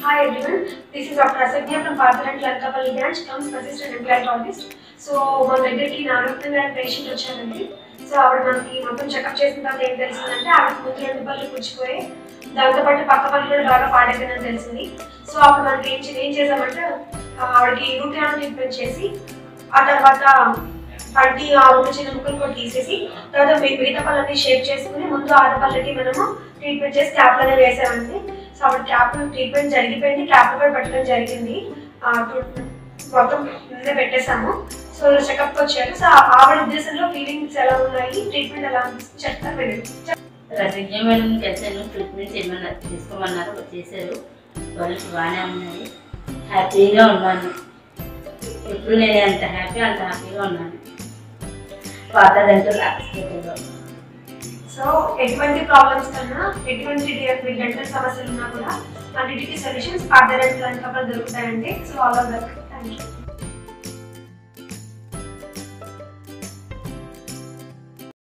Hi everyone, this is Dr. Asagya from Parthenon Lankapalli branch, comes assistant implantologist. So మా దగ్గరికి నాగరత్న గారి patient వచ్చారండి so ఆవిడ మనకి మొత్తం చెకప్ చేసిన తర్వాత ఏం తెలిసిందంటే ఆవిడ ముందు రెండు పళ్ళు పుచ్చిపోయి దాంతోపాటు పక్క పళ్ళు కూడా బాగా పాడైపోయిందని తెలిసింది సో అప్పుడు మనకి ఏం చే- ఏం చేసామంటే ఆ, ఆవిడకి రూట్ కెనాల్ ట్రీట్మెంట్ చేసి ఆ తర్వాత పంటి ఆ ఉన్న చిన్న ముక్కలు కూడా తీసేసి తర్వాత మి- మిగతా పళ్ళని షేప్ చేసుకుని ముందు ఆరు పళ్ళకి మనము ట్రీట్మెంట్ చేసి క్యాప్ అనేది వేసామండి సో అప్పుడు క్యాప్ ట్రీట్మెంట్ జరిగిపోయింది క్యాప్ కూడా పెట్టడం జరిగింది ఆ, టు- మొత్తం ముందే పెట్టేశాము సో చెకప్ వచ్చారు సో ఆవిడ ఉద్దేశంలో ఫీలింగ్స్ ఎలా ఉన్నాయి ట్రీట్మెంట్ ఎలా అనిపిస్తుంది చెప్తారు వినండి రసజ్ఞ మేడం కలిసాను ట్రీట్మెంట్ చేయమన్నారు తీసుకోమన్నారు చేశారు వాళ్ళకి బాగానే ఉన్నాయి హ్యాపీగా ఉన్నాను ఎప్పుడు నేను ఎంత హ్యాపీ అంత హ్యాపీగా ఉన్నాను పాత డెంటల్ హాస్పిటల్లో సో ఎటువంటి ప్రాబ్లమ్స్ కన్నా ఎటువంటి డెంటల్ సమస్యలు ఉన్నా కూడా అన్నిటికీ సొల్యూషన్స్ పార్దర్ అండ్ దొరుకుతాయండి so all of that thank you